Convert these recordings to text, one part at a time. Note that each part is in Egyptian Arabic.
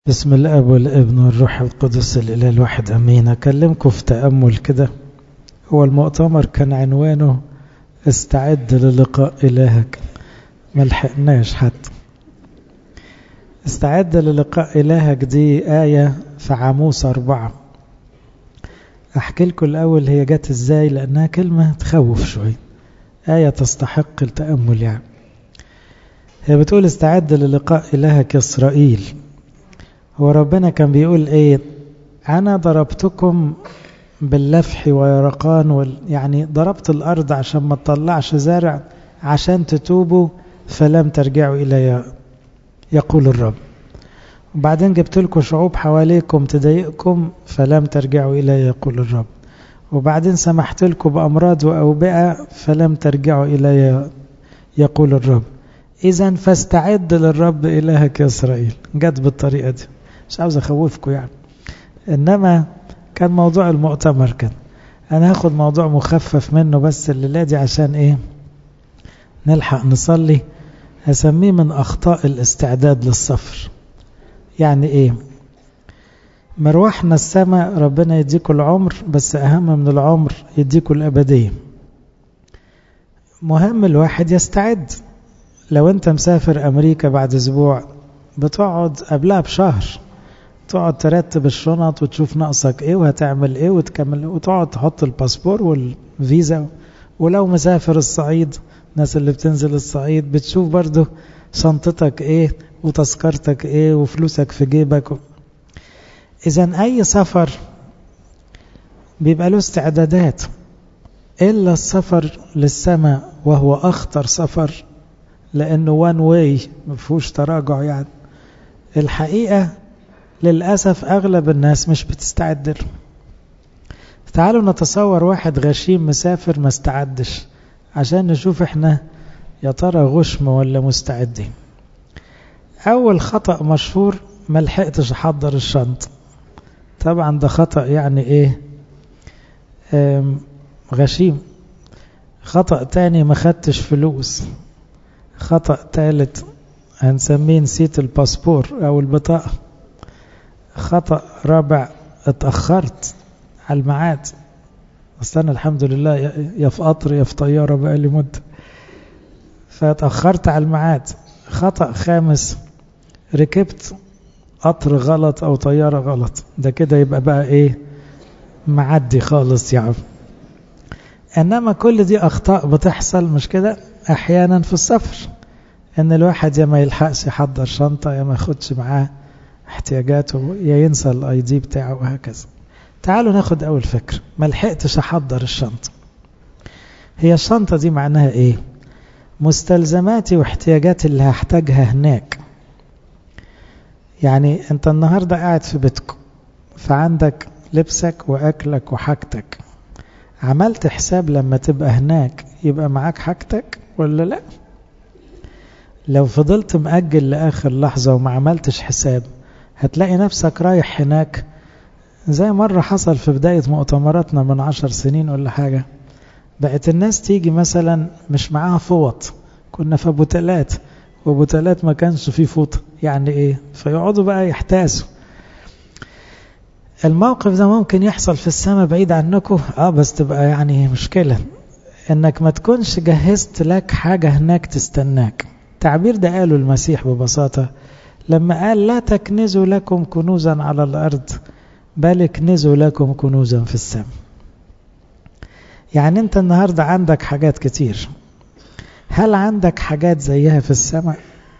بسم الاب والابن والروح القدس الاله الواحد امين اكلمكم في تامل كده هو المؤتمر كان عنوانه استعد للقاء الهك ما لحقناش حتى استعد للقاء الهك دي ايه في عاموس أربعة احكي لكم الاول هي جت ازاي لانها كلمه تخوف شويه ايه تستحق التامل يعني هي بتقول استعد للقاء الهك اسرائيل هو ربنا كان بيقول ايه انا ضربتكم باللفح ويرقان وال... يعني ضربت الارض عشان ما تطلعش زرع عشان تتوبوا فلم ترجعوا الي يقول الرب وبعدين جبت لكم شعوب حواليكم تضايقكم فلم ترجعوا الي يقول الرب وبعدين سمحت لكم بامراض واوبئه فلم ترجعوا الي يقول الرب اذا فاستعد للرب الهك يا اسرائيل جت بالطريقه دي مش عاوز اخوفكم يعني انما كان موضوع المؤتمر كان انا هاخد موضوع مخفف منه بس الليله دي عشان ايه نلحق نصلي هسميه من اخطاء الاستعداد للسفر يعني ايه مروحنا السماء ربنا يديكم العمر بس اهم من العمر يديكم الابديه مهم الواحد يستعد لو انت مسافر امريكا بعد اسبوع بتقعد قبلها بشهر تقعد ترتب الشنط وتشوف ناقصك ايه وهتعمل ايه وتكمل وتقعد تحط الباسبور والفيزا ولو مسافر الصعيد الناس اللي بتنزل الصعيد بتشوف برضه شنطتك ايه وتذكرتك ايه وفلوسك في جيبك اذا اي سفر بيبقى له استعدادات الا السفر للسماء وهو اخطر سفر لانه وان واي ما فيهوش تراجع يعني الحقيقه للاسف اغلب الناس مش بتستعد له تعالوا نتصور واحد غشيم مسافر ما استعدش عشان نشوف احنا يا ترى غشم ولا مستعدين اول خطا مشهور ما لحقتش احضر الشنطه طبعا ده خطا يعني ايه غشيم خطا تاني ما خدتش فلوس خطأ ثالث هنسميه نسيت الباسبور أو البطاقة خطأ رابع اتأخرت على الميعاد أصلا الحمد لله يا في قطر يا في طيارة بقالي مدة فاتأخرت على الميعاد خطأ خامس ركبت قطر غلط أو طيارة غلط ده كده يبقى بقى إيه معدي خالص يعني إنما كل دي أخطاء بتحصل مش كده احيانا في السفر ان الواحد يا ما يلحقش يحضر شنطه يا ما ياخدش معاه احتياجاته يا ينسى الاي دي بتاعه وهكذا تعالوا ناخد اول فكره ما لحقتش احضر الشنطه هي الشنطه دي معناها ايه مستلزماتي واحتياجاتي اللي هحتاجها هناك يعني انت النهارده قاعد في بيتكم فعندك لبسك واكلك وحاجتك عملت حساب لما تبقى هناك يبقى معاك حاجتك ولا لا لو فضلت مأجل لآخر لحظة وما عملتش حساب هتلاقي نفسك رايح هناك زي مرة حصل في بداية مؤتمراتنا من عشر سنين ولا حاجة بقت الناس تيجي مثلا مش معاها فوط كنا في بوتلات وبوتلات ما كانش فيه فوطة يعني ايه فيقعدوا بقى يحتاسوا الموقف ده ممكن يحصل في السماء بعيد عنكم اه بس تبقى يعني مشكلة انك ما تكونش جهزت لك حاجة هناك تستناك تعبير ده قاله المسيح ببساطة لما قال لا تكنزوا لكم كنوزا على الأرض بل اكنزوا لكم كنوزا في السماء يعني انت النهاردة عندك حاجات كتير هل عندك حاجات زيها في السماء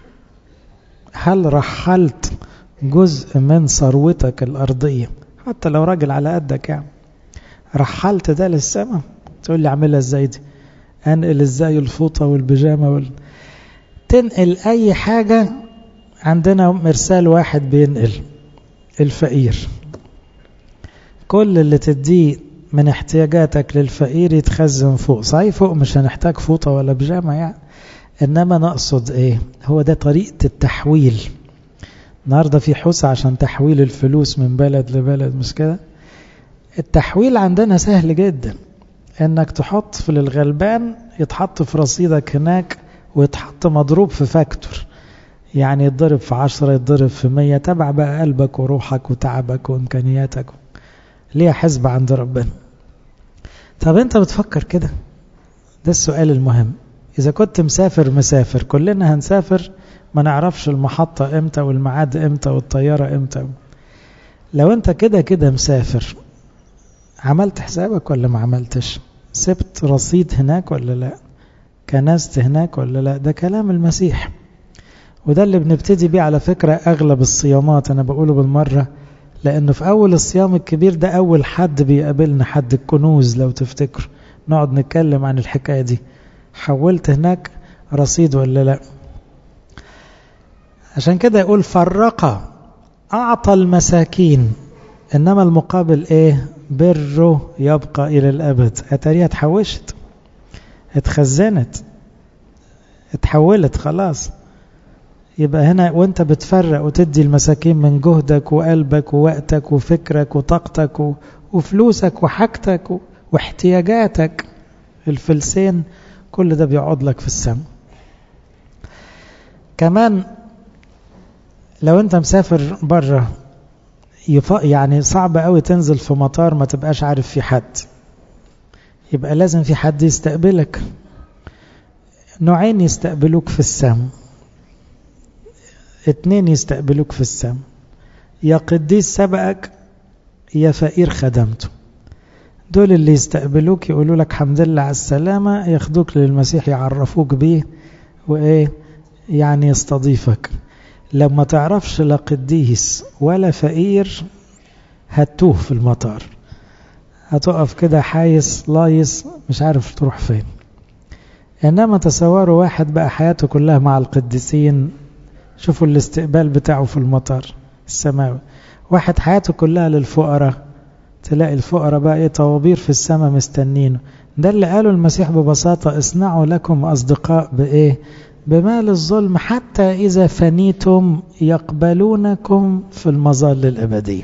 هل رحلت جزء من ثروتك الأرضية حتى لو راجل على قدك يعني رحلت ده للسماء تقول لي اعملها ازاي دي انقل ازاي الفوطة والبيجامة وال... تنقل اي حاجة عندنا مرسال واحد بينقل الفقير كل اللي تديه من احتياجاتك للفقير يتخزن فوق صحيح فوق مش هنحتاج فوطة ولا بيجامة يعني انما نقصد ايه هو ده طريقة التحويل النهاردة في حوسة عشان تحويل الفلوس من بلد لبلد مش كده التحويل عندنا سهل جدا انك تحط في الغلبان يتحط في رصيدك هناك ويتحط مضروب في فاكتور يعني يتضرب في عشرة يتضرب في مية تبع بقى قلبك وروحك وتعبك وإمكانياتك ليه حسبة عند ربنا طب انت بتفكر كده ده السؤال المهم إذا كنت مسافر مسافر كلنا هنسافر ما نعرفش المحطة امتى والميعاد امتى والطيارة امتى لو انت كده كده مسافر عملت حسابك ولا ما عملتش سبت رصيد هناك ولا لا كنست هناك ولا لا ده كلام المسيح وده اللي بنبتدي بيه على فكرة أغلب الصيامات أنا بقوله بالمرة لأنه في أول الصيام الكبير ده أول حد بيقابلنا حد الكنوز لو تفتكروا نقعد نتكلم عن الحكاية دي حولت هناك رصيد ولا لا عشان كده يقول فرق أعطى المساكين إنما المقابل إيه بره يبقى إلى الأبد أتاريها اتحوشت اتخزنت اتحولت خلاص يبقى هنا وانت بتفرق وتدي المساكين من جهدك وقلبك ووقتك وفكرك وطاقتك وفلوسك وحاجتك واحتياجاتك الفلسين كل ده بيقعد لك في السماء كمان لو انت مسافر بره يعني صعب قوي تنزل في مطار ما تبقاش عارف في حد يبقى لازم في حد يستقبلك نوعين يستقبلوك في السماء اتنين يستقبلوك في السماء يا قديس سبقك يا فقير خدمته دول اللي يستقبلوك يقولوا لك حمد لله على السلامة ياخدوك للمسيح يعرفوك بيه وإيه يعني يستضيفك لما تعرفش لا قديس ولا فقير هتوه في المطار هتقف كده حايس لايس مش عارف تروح فين إنما تصوروا واحد بقى حياته كلها مع القديسين شوفوا الاستقبال بتاعه في المطار السماوي واحد حياته كلها للفقراء تلاقي الفقراء بقى ايه طوابير في السماء مستنينه ده اللي قاله المسيح ببساطة اصنعوا لكم أصدقاء بإيه بمال الظلم حتى إذا فنيتم يقبلونكم في المظال الأبدية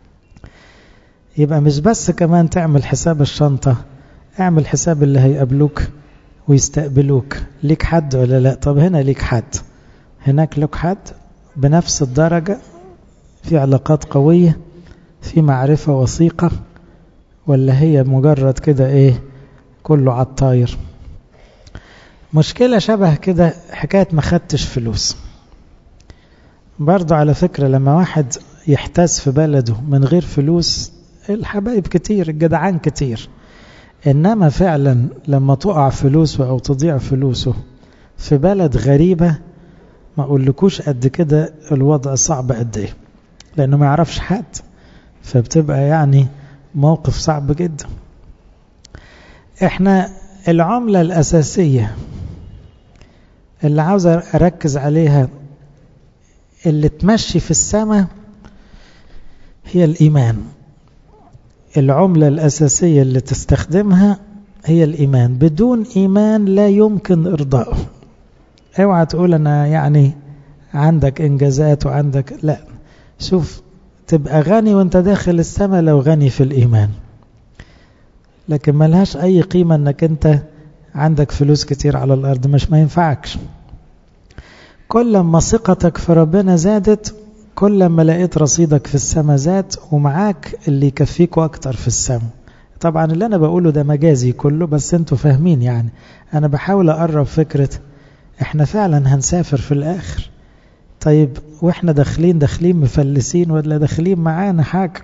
يبقى مش بس كمان تعمل حساب الشنطة اعمل حساب اللي هيقابلوك ويستقبلوك ليك حد ولا لا طب هنا ليك حد هناك لك حد بنفس الدرجة في علاقات قوية في معرفة وثيقة ولا هي مجرد كده ايه كله عالطاير مشكلة شبه كده حكاية ما خدتش فلوس برضو على فكرة لما واحد يحتاس في بلده من غير فلوس الحبايب كتير الجدعان كتير إنما فعلا لما تقع فلوسه أو تضيع فلوسه في بلد غريبة ما أقولكوش قد كده الوضع صعب قد إيه لأنه ما يعرفش حد فبتبقى يعني موقف صعب جدا احنا العملة الأساسية اللي عاوز أركز عليها اللي تمشي في السماء هي الإيمان العملة الأساسية اللي تستخدمها هي الإيمان بدون إيمان لا يمكن إرضائه اوعى تقول أنا يعني عندك إنجازات وعندك لا شوف تبقى غني وانت داخل السماء لو غني في الإيمان لكن ملهاش أي قيمة أنك أنت عندك فلوس كتير على الأرض مش ما ينفعكش كل ما ثقتك في ربنا زادت كل ما لقيت رصيدك في السماء زاد ومعاك اللي يكفيك أكتر في السماء طبعا اللي أنا بقوله ده مجازي كله بس انتوا فاهمين يعني أنا بحاول أقرب فكرة احنا فعلا هنسافر في الآخر طيب واحنا داخلين داخلين مفلسين ولا داخلين معانا حاجة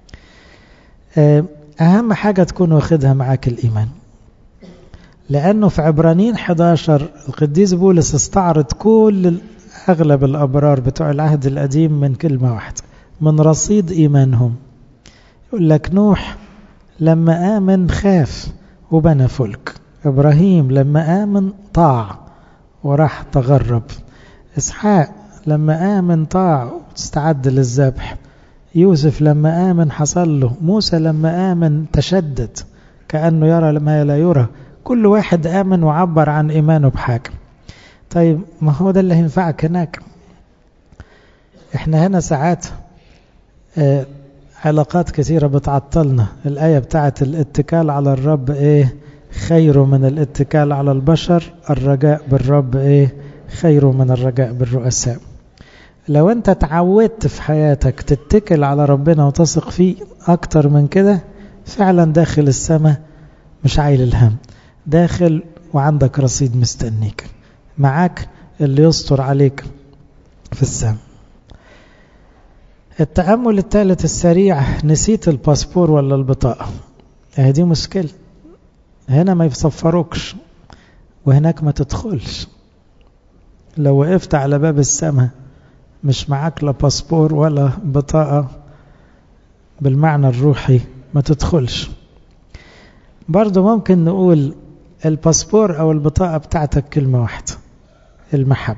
أهم حاجة تكون واخدها معاك الإيمان لأنه في عبرانيين 11 القديس بولس استعرض كل أغلب الأبرار بتوع العهد القديم من كلمة واحدة من رصيد إيمانهم يقول لك نوح لما آمن خاف وبنى فلك إبراهيم لما آمن طاع وراح تغرب إسحاق لما آمن طاع واستعد للذبح يوسف لما آمن حصل له موسى لما آمن تشدد كأنه يرى ما لا يرى كل واحد آمن وعبر عن إيمانه بحاجة طيب ما هو ده اللي هينفعك هناك احنا هنا ساعات اه علاقات كثيرة بتعطلنا الآية بتاعت الاتكال على الرب ايه خير من الاتكال على البشر الرجاء بالرب ايه خير من الرجاء بالرؤساء لو انت تعودت في حياتك تتكل على ربنا وتثق فيه اكتر من كده فعلا داخل السماء مش عايل الهم داخل وعندك رصيد مستنيك معاك اللي يستر عليك في السماء التأمل الثالث السريع نسيت الباسبور ولا البطاقة اهي دي مشكلة هنا ما يصفروكش وهناك ما تدخلش لو وقفت على باب السماء مش معاك لا باسبور ولا بطاقة بالمعنى الروحي ما تدخلش برضو ممكن نقول الباسبور أو البطاقة بتاعتك كلمة واحدة المحب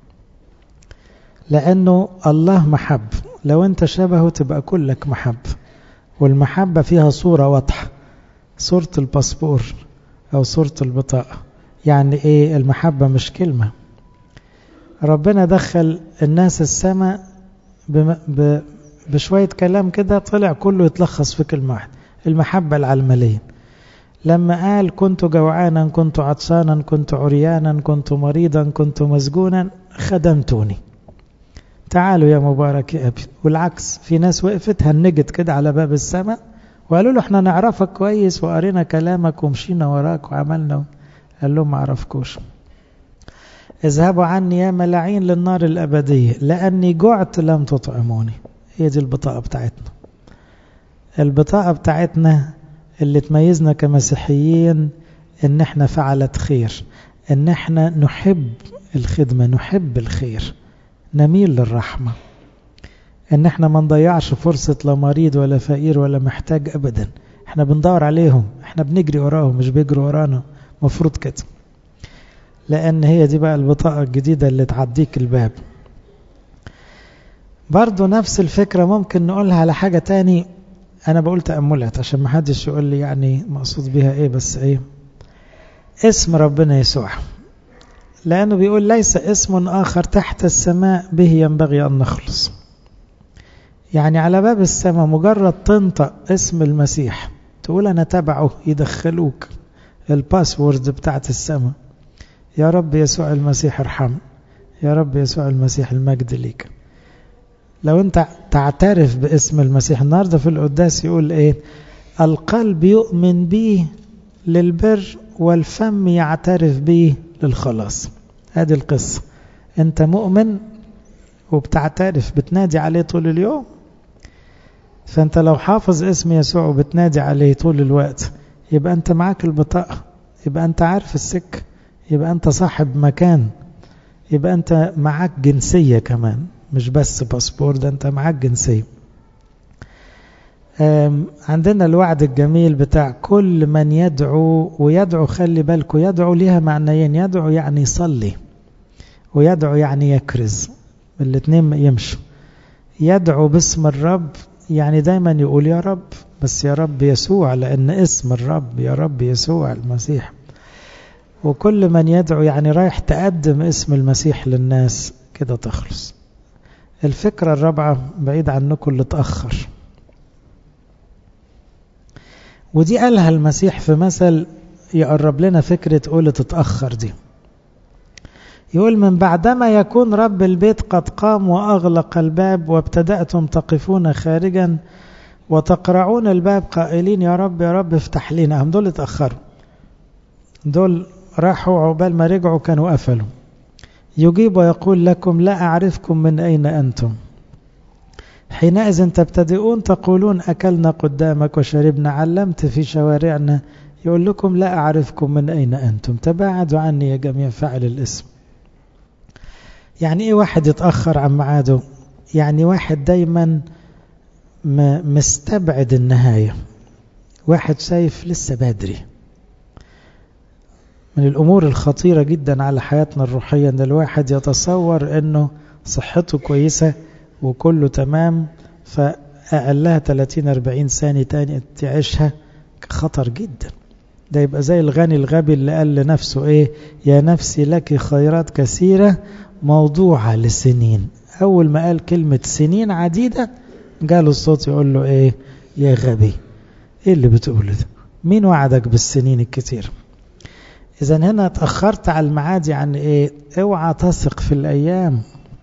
لأنه الله محب لو أنت شبهه تبقى كلك محب والمحبة فيها صورة واضحة صورة الباسبور أو صورة البطاقة يعني إيه المحبة مش كلمة ربنا دخل الناس السماء بشوية كلام كده طلع كله يتلخص في كلمة واحدة المحبة العلملية لما قال كنت جوعانا كنت عطشانا كنت عريانا كنت مريضا كنت مسجونا خدمتوني تعالوا يا مبارك يا أبي والعكس في ناس وقفت هنجت كده على باب السماء وقالوا له احنا نعرفك كويس وقرينا كلامك ومشينا وراك وعملنا قال لهم ما اعرفكوش اذهبوا عني يا ملاعين للنار الأبدية لأني جعت لم تطعموني هي دي البطاقة بتاعتنا البطاقة بتاعتنا اللي تميزنا كمسيحيين ان احنا فعلة خير ان احنا نحب الخدمة نحب الخير نميل للرحمة ان احنا ما نضيعش فرصة لا مريض ولا فقير ولا محتاج ابدا احنا بندور عليهم احنا بنجري وراهم مش بيجروا ورانا مفروض كده لان هي دي بقى البطاقة الجديدة اللي تعديك الباب برضو نفس الفكرة ممكن نقولها على حاجة تاني انا بقول تأملات عشان ما حدش يقول لي يعني مقصود بيها ايه بس ايه اسم ربنا يسوع لأنه بيقول ليس اسم آخر تحت السماء به ينبغي أن نخلص يعني على باب السماء مجرد تنطق اسم المسيح تقول أنا تبعه يدخلوك الباسورد بتاعت السماء يا رب يسوع المسيح ارحم يا رب يسوع المسيح المجد ليك لو انت تعترف باسم المسيح النهاردة في القداس يقول ايه القلب يؤمن به للبر والفم يعترف به للخلاص هذه القصة انت مؤمن وبتعترف بتنادي عليه طول اليوم فانت لو حافظ اسم يسوع وبتنادي عليه طول الوقت يبقى انت معاك البطاقة يبقى انت عارف السك يبقى انت صاحب مكان يبقى انت معاك جنسية كمان مش بس باسبور ده انت معاك جنسية عندنا الوعد الجميل بتاع كل من يدعو ويدعو خلي بالكم يدعو ليها معنيين يدعو يعني يصلي ويدعو يعني يكرز الاثنين يمشوا يدعو باسم الرب يعني دايما يقول يا رب بس يا رب يسوع لأن اسم الرب يا رب يسوع المسيح وكل من يدعو يعني رايح تقدم اسم المسيح للناس كده تخلص الفكرة الرابعة بعيد عنكم اللي تأخر ودي قالها المسيح في مثل يقرب لنا فكرة قولة تتأخر دي يقول من بعدما يكون رب البيت قد قام وأغلق الباب وابتدأتم تقفون خارجا وتقرعون الباب قائلين يا رب يا رب افتح لنا هم دول اتأخروا دول راحوا عقبال ما رجعوا كانوا قفلوا يجيب ويقول لكم لا أعرفكم من أين أنتم حينئذ تبتدئون تقولون أكلنا قدامك وشربنا علمت في شوارعنا يقول لكم لا أعرفكم من أين أنتم تباعدوا عني يا جميع فاعل الاسم يعني إيه واحد يتأخر عن ميعاده يعني واحد دايما مستبعد النهاية واحد شايف لسه بدري من الأمور الخطيرة جدا على حياتنا الروحية أن الواحد يتصور أنه صحته كويسة وكله تمام فأقلها 30-40 ثانية تاني تعيشها خطر جدا ده يبقى زي الغني الغبي اللي قال لنفسه ايه يا نفسي لك خيرات كثيرة موضوعة لسنين أول ما قال كلمة سنين عديدة جاله الصوت يقول له ايه يا غبي ايه اللي بتقوله ده مين وعدك بالسنين الكتير إذا هنا تأخرت على الميعاد يعني إيه اوعى تثق في الأيام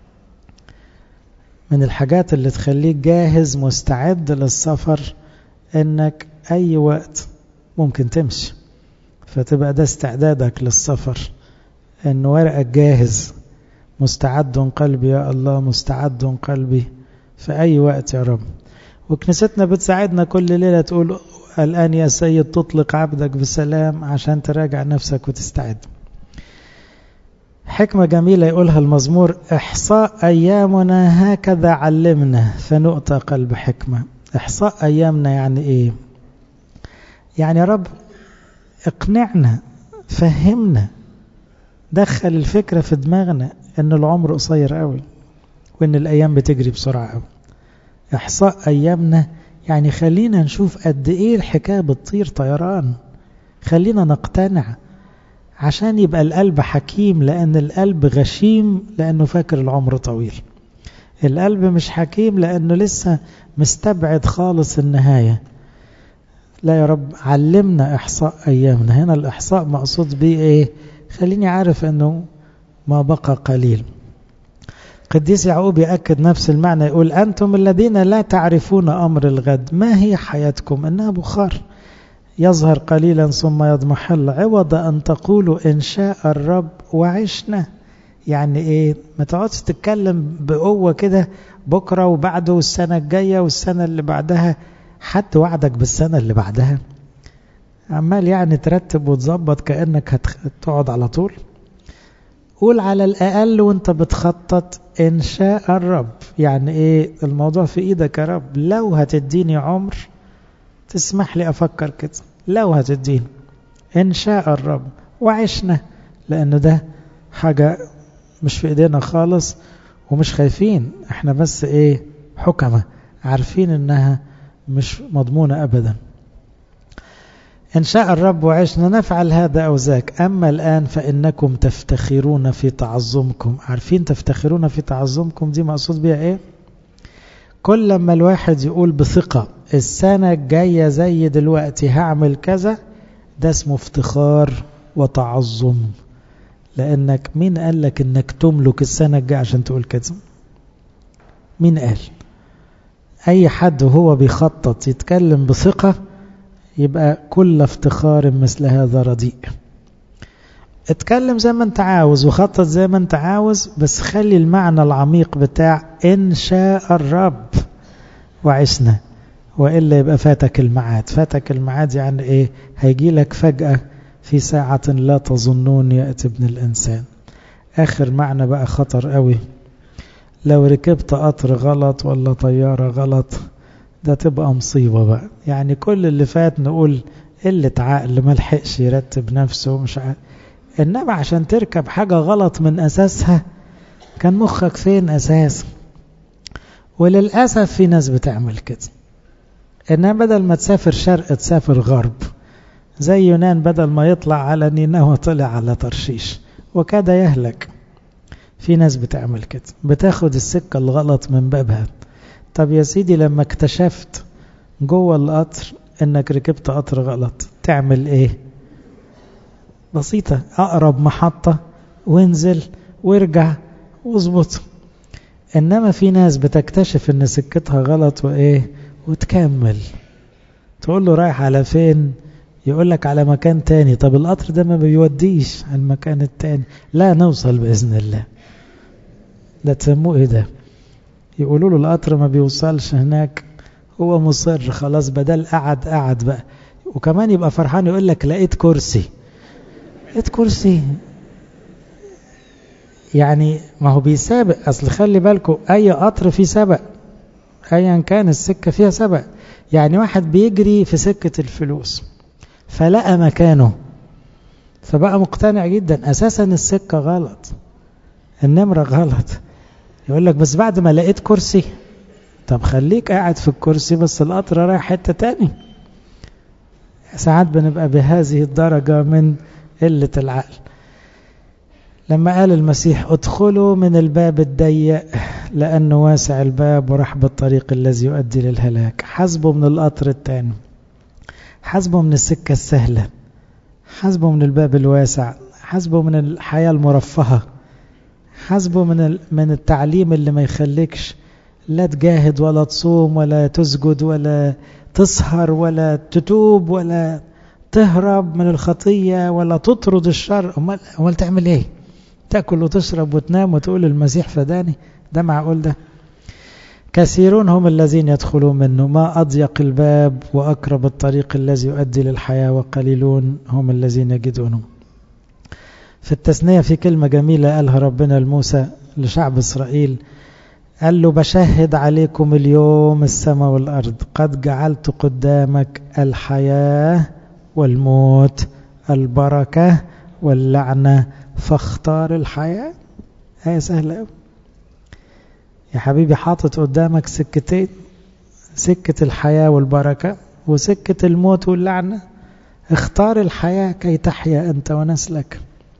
من الحاجات اللي تخليك جاهز مستعد للسفر إنك أي وقت ممكن تمشي فتبقى ده استعدادك للسفر إن ورقك جاهز مستعد قلبي يا الله مستعد قلبي في أي وقت يا رب وكنيستنا بتساعدنا كل ليلة تقول الآن يا سيد تطلق عبدك بسلام عشان تراجع نفسك وتستعد حكمة جميلة يقولها المزمور إحصاء أيامنا هكذا علمنا فنؤتى قلب حكمة إحصاء أيامنا يعني إيه يعني يا رب اقنعنا فهمنا دخل الفكرة في دماغنا ان العمر قصير قوي وان الايام بتجري بسرعة قوي احصاء ايامنا يعني خلينا نشوف قد ايه الحكاية بتطير طيران خلينا نقتنع عشان يبقى القلب حكيم لان القلب غشيم لانه فاكر العمر طويل القلب مش حكيم لانه لسه مستبعد خالص النهاية لا يا رب علمنا احصاء ايامنا هنا الاحصاء مقصود بيه ايه خليني عارف انه ما بقى قليل قديس يعقوب يأكد نفس المعنى يقول أنتم الذين لا تعرفون أمر الغد ما هي حياتكم إنها بخار يظهر قليلا ثم يضمحل عوض أن تقولوا إن شاء الرب وعشنا يعني إيه ما تقعدش تتكلم بقوة كده بكرة وبعده والسنة الجاية والسنة اللي بعدها حتى وعدك بالسنة اللي بعدها عمال يعني ترتب وتظبط كأنك هتقعد على طول قول على الأقل وانت بتخطط إن شاء الرب يعني إيه الموضوع في إيدك يا رب لو هتديني عمر تسمح لي أفكر كده لو هتديني إن شاء الرب وعشنا لأنه ده حاجة مش في إيدينا خالص ومش خايفين احنا بس إيه حكمة عارفين إنها مش مضمونة أبدا إن شاء الرب وعشنا نفعل هذا أو ذاك أما الآن فإنكم تفتخرون في تعظمكم عارفين تفتخرون في تعظمكم دي مقصود بيها إيه كل لما الواحد يقول بثقة السنة الجاية زي دلوقتي هعمل كذا ده اسمه افتخار وتعظم لأنك مين قال لك إنك تملك السنة الجاية عشان تقول كده مين قال أي حد وهو بيخطط يتكلم بثقة يبقى كل افتخار مثل هذا رديء اتكلم زي ما انت عاوز وخطط زي ما انت عاوز بس خلي المعنى العميق بتاع ان شاء الرب وعشنا وإلا يبقى فاتك الميعاد فاتك الميعاد يعني ايه هيجي لك فجأة في ساعة لا تظنون يأتي ابن الإنسان آخر معنى بقى خطر قوي لو ركبت قطر غلط ولا طيارة غلط ده تبقى مصيبة بقى يعني كل اللي فات نقول قلة عقل ما لحقش يرتب نفسه مش عارف إنما عشان تركب حاجة غلط من أساسها كان مخك فين أساس وللأسف في ناس بتعمل كده إنما بدل ما تسافر شرق تسافر غرب زي يونان بدل ما يطلع على نينوى طلع على ترشيش وكاد يهلك في ناس بتعمل كده بتاخد السكة الغلط من بابها طب يا سيدي لما اكتشفت جوه القطر انك ركبت قطر غلط تعمل ايه بسيطة اقرب محطة وانزل وارجع واظبط انما في ناس بتكتشف ان سكتها غلط وايه وتكمل تقول له رايح على فين يقول لك على مكان تاني طب القطر ده ما بيوديش على المكان التاني لا نوصل بإذن الله ده تسموه ايه ده يقولوا له القطر ما بيوصلش هناك هو مصر خلاص بدل قعد قعد بقى وكمان يبقى فرحان يقول لك لقيت كرسي لقيت كرسي يعني ما هو بيسابق اصل خلي بالكم اي قطر فيه سبق ايا كان السكه فيها سبق يعني واحد بيجري في سكه الفلوس فلقى مكانه فبقى مقتنع جدا اساسا السكه غلط النمره غلط يقول لك بس بعد ما لقيت كرسي طب خليك قاعد في الكرسي بس القطر رايح حته تاني ساعات بنبقى بهذه الدرجه من قله العقل لما قال المسيح ادخلوا من الباب الضيق لأنه واسع الباب ورحب الطريق الذي يؤدي للهلاك حسبه من القطر التاني حسبه من السكة السهلة حاسبه من الباب الواسع حاسبه من الحياة المرفهة حاسبه من من التعليم اللي ما يخليكش لا تجاهد ولا تصوم ولا تسجد ولا تسهر ولا تتوب ولا تهرب من الخطية ولا تطرد الشر أمال, أمال تعمل إيه تأكل وتشرب وتنام وتقول المسيح فداني ده معقول ده كثيرون هم الذين يدخلون منه ما أضيق الباب وأقرب الطريق الذي يؤدي للحياة وقليلون هم الذين يجدونه في التثنية في كلمة جميلة قالها ربنا لموسى لشعب إسرائيل قال له بشهد عليكم اليوم السماء والأرض قد جعلت قدامك الحياة والموت البركة واللعنة فاختار الحياة آية سهلة أوي يا حبيبي حاطط قدامك سكتين سكة الحياة والبركة وسكة الموت واللعنة اختار الحياة كي تحيا أنت ونسلك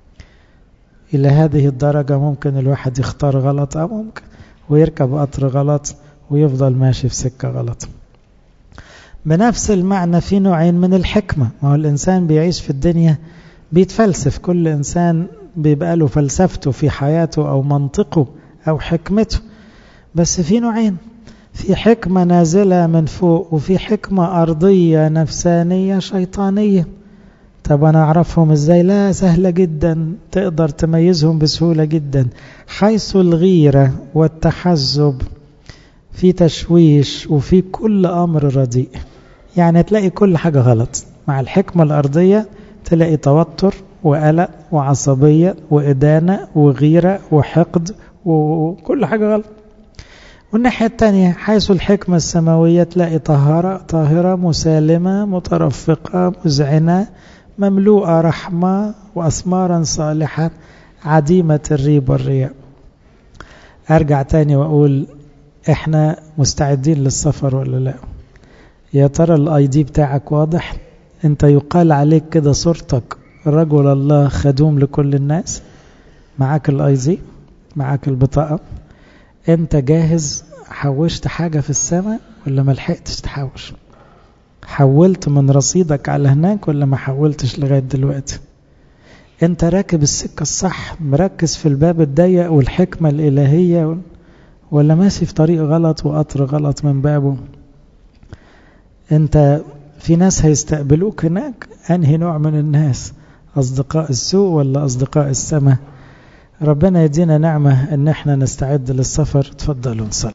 إلى هذه الدرجة ممكن الواحد يختار غلط أو ممكن ويركب قطر غلط ويفضل ماشي في سكة غلط بنفس المعنى في نوعين من الحكمة ما هو الإنسان بيعيش في الدنيا بيتفلسف كل إنسان بيبقى له فلسفته في حياته أو منطقه أو حكمته بس في نوعين في حكمة نازلة من فوق وفي حكمة أرضية نفسانية شيطانية طب أنا أعرفهم إزاي لا سهلة جدا تقدر تميزهم بسهولة جدا حيث الغيرة والتحزب في تشويش وفي كل أمر رديء يعني تلاقي كل حاجة غلط مع الحكمة الأرضية تلاقي توتر وقلق وعصبية وإدانة وغيرة وحقد وكل حاجة غلط والناحية الثانية حيث الحكمة السماوية تلاقي طهارة طاهرة مسالمة مترفقة مذعنة مملوءة رحمة وأثمارا صالحة عديمة الريب والرياء أرجع تاني وأقول إحنا مستعدين للسفر ولا لا يا ترى الاي دي بتاعك واضح انت يقال عليك كده صورتك رجل الله خدوم لكل الناس معاك الاي دي معاك البطاقة انت جاهز حوشت حاجة في السماء ولا ما لحقتش تحوش حولت من رصيدك على هناك ولا ما حولتش لغاية دلوقتي انت راكب السكة الصح مركز في الباب الضيق والحكمة الإلهية ولا ماشي في طريق غلط وقطر غلط من بابه انت في ناس هيستقبلوك هناك انهي نوع من الناس اصدقاء السوء ولا اصدقاء السماء ربنا يدينا نعمة ان احنا نستعد للسفر تفضلوا نصلي